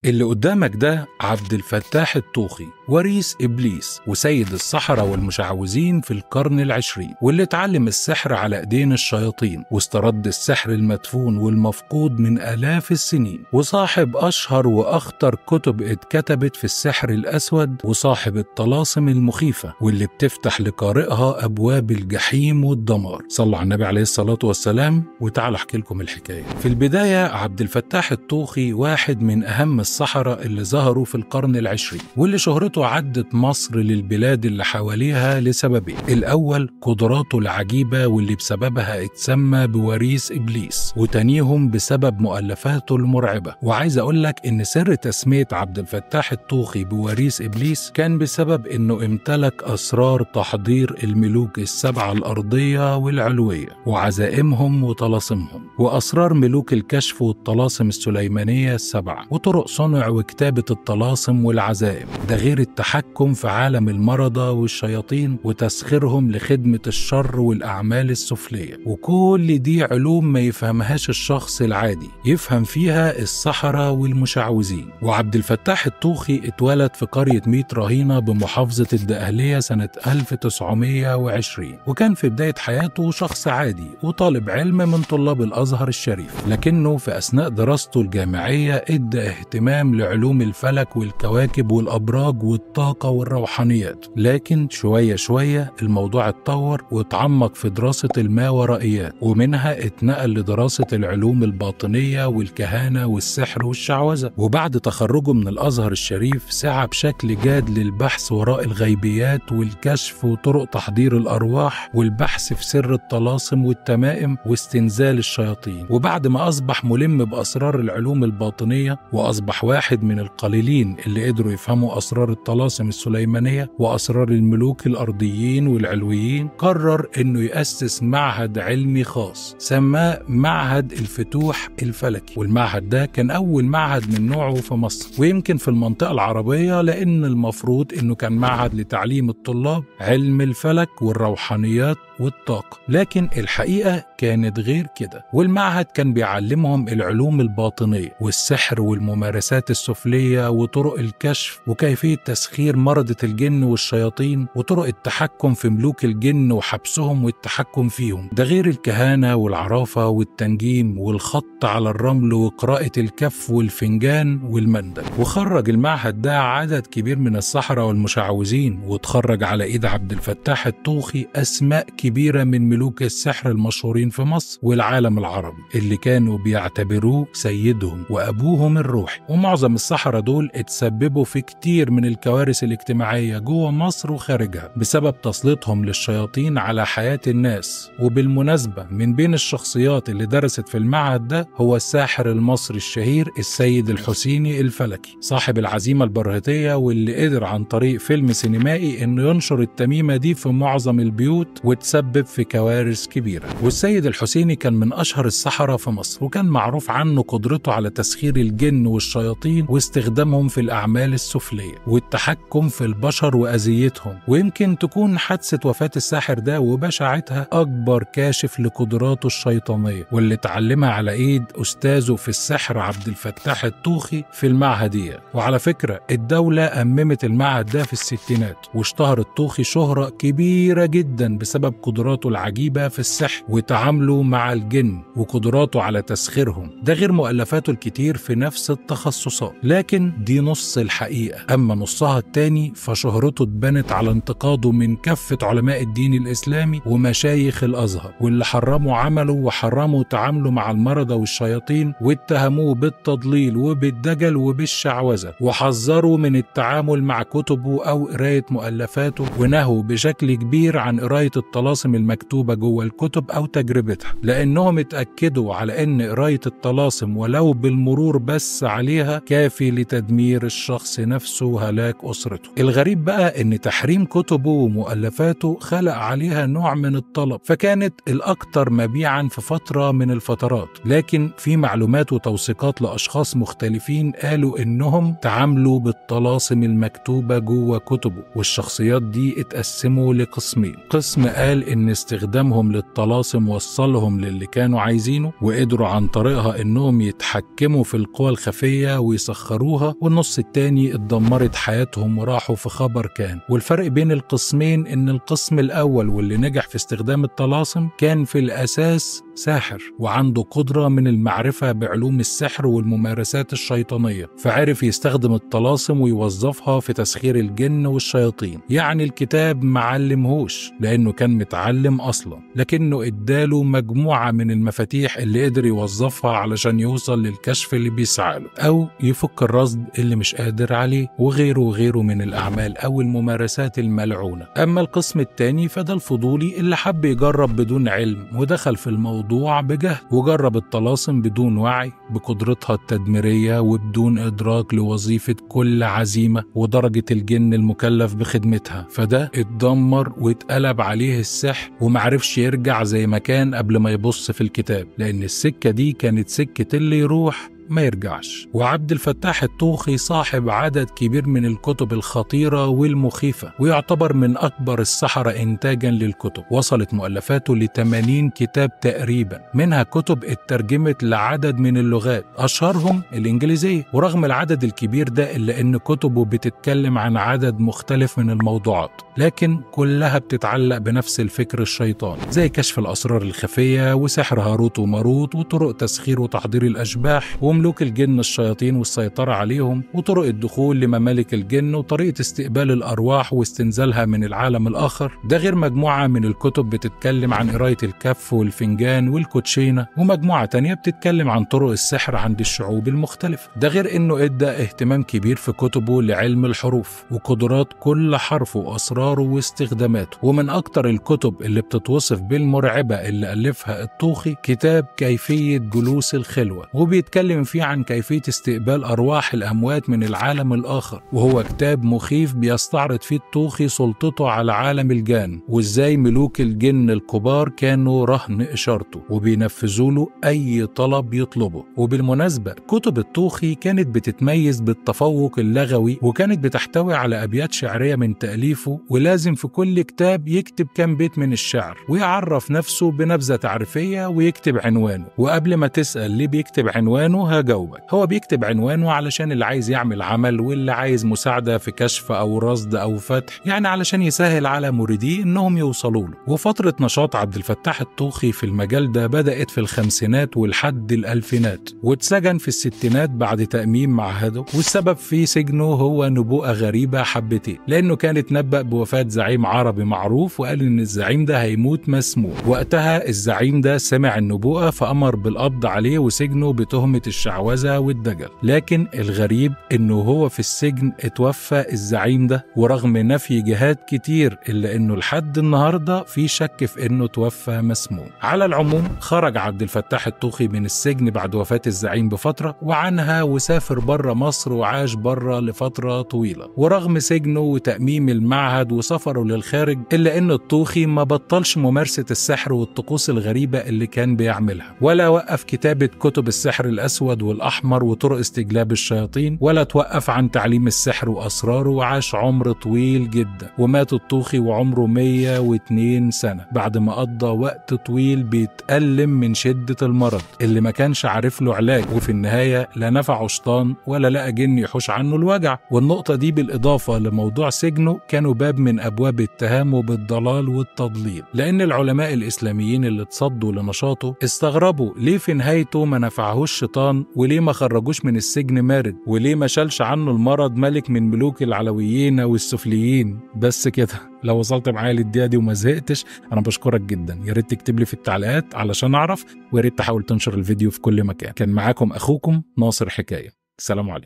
اللي قدامك ده عبد الفتاح الطوخي وريث إبليس وسيد السحرة والمشعوذين في القرن العشرين واللي اتعلم السحر على إيدين الشياطين واسترد السحر المدفون والمفقود من آلاف السنين وصاحب أشهر وأخطر كتب اتكتبت في السحر الأسود وصاحب الطلاسم المخيفة واللي بتفتح لقارئها أبواب الجحيم والدمار صلوا على النبي عليه الصلاة والسلام وتعالوا أحكي لكم الحكاية في البداية عبد الفتاح الطوخي واحد من أهم السحرة اللي ظهروا في القرن العشرين واللي شهرته عدت مصر للبلاد اللي حواليها لسببين الأول قدراته العجيبة واللي بسببها اتسمى بوريث إبليس وتانيهم بسبب مؤلفاته المرعبة وعايز أقول لك إن سر تسمية عبد الفتاح الطوخي بوريث إبليس كان بسبب إنه امتلك أسرار تحضير الملوك السبعة الأرضية والعلوية وعزائمهم وطلاسمهم وأسرار ملوك الكشف والطلاسم السليمانية السبعة وطرق صنع وكتابة الطلاسم والعزائم ده غير التحكم في عالم المرضى والشياطين وتسخيرهم لخدمة الشر والأعمال السفلية وكل دي علوم ما يفهمهاش الشخص العادي يفهم فيها السحرة والمشعوذين وعبد الفتاح الطوخي اتولد في قرية ميت رهينة بمحافظة الدقهلية سنة 1920 وكان في بداية حياته شخص عادي وطالب علم من طلاب الأزهر الشريف لكنه في أثناء دراسته الجامعية ادى اهتمام لعلوم الفلك والكواكب والأبراج والطاقة والروحانيات لكن شوية شوية الموضوع اتطور واتعمق في دراسة الماورائيات ومنها اتنقل لدراسة العلوم الباطنية والكهانة والسحر والشعوذة وبعد تخرجه من الأزهر الشريف سعى بشكل جاد للبحث وراء الغيبيات والكشف وطرق تحضير الأرواح والبحث في سر الطلاسم والتمائم واستنزال الشياطين وبعد ما أصبح ملم بأسرار العلوم الباطنية وأصبح واحد من القليلين اللي قدروا يفهموا أسرار الطلاسم السليمانية وأسرار الملوك الأرضيين والعلويين قرر إنه يأسس معهد علمي خاص سماه معهد الفتوح الفلكي والمعهد ده كان أول معهد من نوعه في مصر ويمكن في المنطقة العربية لأن المفروض إنه كان معهد لتعليم الطلاب علم الفلك والروحانيات والطاقة لكن الحقيقة كانت غير كده والمعهد كان بيعلمهم العلوم الباطنية والسحر والممارسات السفلية وطرق الكشف وكيفية تسخير مرضة الجن والشياطين وطرق التحكم في ملوك الجن وحبسهم والتحكم فيهم ده غير الكهانة والعرافة والتنجيم والخط على الرمل وقراءة الكف والفنجان والمندل وخرج المعهد ده عدد كبير من السحرة والمشعوذين وتخرج على ايد عبد الفتاح الطوخي اسماء كبيرة من ملوك السحر المشهورين في مصر والعالم العربي اللي كانوا بيعتبروه سيدهم وأبوهم الروحي ومعظم السحرة دول اتسببوا في كتير من الكوارث الاجتماعية جوه مصر وخارجها بسبب تسليطهم للشياطين على حياة الناس وبالمناسبة من بين الشخصيات اللي درست في المعهد ده هو الساحر المصري الشهير السيد الحسيني الفلكي صاحب العزيمة البرهتية واللي قدر عن طريق فيلم سينمائي انه ينشر التميمة دي في معظم البيوت وتسبب في كوارث كبيرة والسيد الحسيني كان من أشهر السحرة في مصر وكان معروف عنه قدرته على تسخير الجن والشياطين واستخدامهم في الأعمال السفلية والتحكم في البشر وأذيتهم ويمكن تكون حادثة وفاة الساحر ده وبشاعتها أكبر كاشف لقدراته الشيطانية واللي اتعلمها على إيد أستاذه في السحر عبد الفتاح الطوخي في المعهدية وعلى فكرة الدولة أممت المعهد ده في الستينات واشتهر الطوخي شهرة كبيرة جدا بسبب قدراته العجيبة في السحر وتعامله مع الجن وقدراته على تسخيرهم ده غير مؤلفاته الكتير في نفس التخصصات لكن دي نص الحقيقة أما نصها التاني فشهرته اتبنت على انتقاده من كافة علماء الدين الإسلامي ومشايخ الأزهر واللي حرموا عمله وحرموا تعامله مع المرضى والشياطين واتهموه بالتضليل وبالدجل وبالشعوذة وحذروا من التعامل مع كتبه أو قراية مؤلفاته ونهوا بشكل كبير عن قراية الطلاسم المكتوبة جوه الكتب أو تجربتها لأنهم اتأكدوا على أن قراية الطلاسم ولو بالمرور بس عليها كافي لتدمير الشخص نفسه وهلاك أسرته الغريب بقى أن تحريم كتبه ومؤلفاته خلق عليها نوع من الطلب فكانت الأكثر مبيعا في فترة من الفترات لكن في معلومات وتوثيقات لأشخاص مختلفين قالوا إنهم تعاملوا بالطلاسم المكتوبة جوه كتبه والشخصيات دي اتقسموا لقسمين قسم قال إن استخدامهم للطلاسم وصلهم للي كانوا عايزينه وقدروا عن طريقها إنهم يتحكموا في القوى الخفية فجأة ويسخروها والنص التاني اتدمرت حياتهم وراحوا في خبر كان والفرق بين القسمين إن القسم الأول واللي نجح في استخدام الطلاسم كان في الأساس ساحر وعنده قدرة من المعرفة بعلوم السحر والممارسات الشيطانية فعرف يستخدم الطلاسم ويوظفها في تسخير الجن والشياطين يعني الكتاب معلمهوش لأنه كان متعلم أصلا لكنه اداله مجموعة من المفاتيح اللي قدر يوظفها علشان يوصل للكشف اللي بيسعى له أو يفك الرصد اللي مش قادر عليه وغيره وغيره من الأعمال أو الممارسات الملعونة أما القسم الثاني فده الفضولي اللي حب يجرب بدون علم ودخل في الموضوع الموضوع بجهل وجرب الطلاسم بدون وعي بقدرتها التدميرية وبدون إدراك لوظيفة كل عزيمة ودرجة الجن المكلف بخدمتها فده اتدمر واتقلب عليه السحر ومعرفش يرجع زي ما كان قبل ما يبص في الكتاب لأن السكة دي كانت سكة اللي يروح ما يرجعش وعبد الفتاح الطوخي صاحب عدد كبير من الكتب الخطيرة والمخيفة ويعتبر من أكبر السحرة إنتاجا للكتب وصلت مؤلفاته ل 80 كتاب تقريبا منها كتب اترجمت لعدد من اللغات أشهرهم الإنجليزية ورغم العدد الكبير ده إلا أن كتبه بتتكلم عن عدد مختلف من الموضوعات لكن كلها بتتعلق بنفس الفكر الشيطاني زي كشف الأسرار الخفية وسحر هاروت وماروت وطرق تسخير وتحضير الأشباح وملوك الجن الشياطين والسيطرة عليهم وطرق الدخول لممالك الجن وطريقة استقبال الأرواح واستنزالها من العالم الآخر ده غير مجموعة من الكتب بتتكلم عن قراية الكف والفنجان والكوتشينة ومجموعة تانية بتتكلم عن طرق السحر عند الشعوب المختلفة ده غير إنه إدى اهتمام كبير في كتبه لعلم الحروف وقدرات كل حرف وأسراره واستخداماته ومن أكتر الكتب اللي بتتوصف بالمرعبة اللي ألفها الطوخي كتاب كيفية جلوس الخلوة وبيتكلم فيه عن كيفية استقبال أرواح الأموات من العالم الآخر وهو كتاب مخيف بيستعرض فيه الطوخي سلطته على عالم الجان وإزاي ملوك الجن الكبار كانوا رهن إشارته وبينفذوا له أي طلب يطلبه وبالمناسبة كتب الطوخي كانت بتتميز بالتفوق اللغوي وكانت بتحتوي على أبيات شعرية من تأليفه ولازم في كل كتاب يكتب كام بيت من الشعر ويعرف نفسه بنبذة تعريفية ويكتب عنوانه وقبل ما تسأل ليه بيكتب عنوانه هجاوبك هو بيكتب عنوانه علشان اللي عايز يعمل عمل واللي عايز مساعدة في كشف أو رصد أو فتح يعني علشان يسهل على مريديه إنهم يوصلوا له وفترة نشاط عبد الفتاح الطوخي في المجال ده بدأت في الخمسينات ولحد الألفينات واتسجن في الستينات بعد تأميم معهده والسبب في سجنه هو نبوءة غريبة حبتين لأنه كان اتنبأ بوفاة زعيم عربي معروف وقال إن الزعيم ده هيموت مسموم وقتها الزعيم ده سمع النبوءة فأمر بالقبض عليه وسجنه بتهمة الشعوذة والدجل لكن الغريب إنه هو في السجن اتوفى الزعيم ده ورغم نفي جهات كتير إلا إنه لحد النهاردة في شك في إنه توفى مسموم على العموم خرج عبد الفتاح الطوخي من السجن بعد وفاة الزعيم بفترة وعنها وسافر بره مصر وعاش بره لفترة طويلة ورغم سجنه وتأميم المعهد وسفره للخارج إلا إن الطوخي ما بطلش ممارسة السحر والطقوس الغريبة اللي كان بيعملها ولا وقف كتابة كتب السحر الأسود والأحمر وطرق استجلاب الشياطين ولا توقف عن تعليم السحر وأسراره وعاش عمر طويل جدا ومات الطوخي وعمره 102 سنة بعد ما قضى وقت طويل بيتألم من شدة المرض اللي ما كانش عارف له علاج وفي النهاية لا نفعه شيطان ولا لقى جن يحوش عنه الوجع والنقطة دي بالإضافة لموضوع سجنه كانوا باب من أبواب اتهامه بالضلال والتضليل لأن العلماء الإسلاميين اللي اتصدوا لنشاطه استغربوا ليه في نهايته ما نفعهوش شيطان وليه ما خرجوش من السجن مارد وليه ما شالش عنه المرض ملك من ملوك العلويين والسفليين بس كده لو وصلت معايا للدقيقه دي وما زهقتش انا بشكرك جدا يا ريت تكتب لي في التعليقات علشان اعرف ويا ريت تحاول تنشر الفيديو في كل مكان كان معاكم اخوكم ناصر حكايه سلام عليكم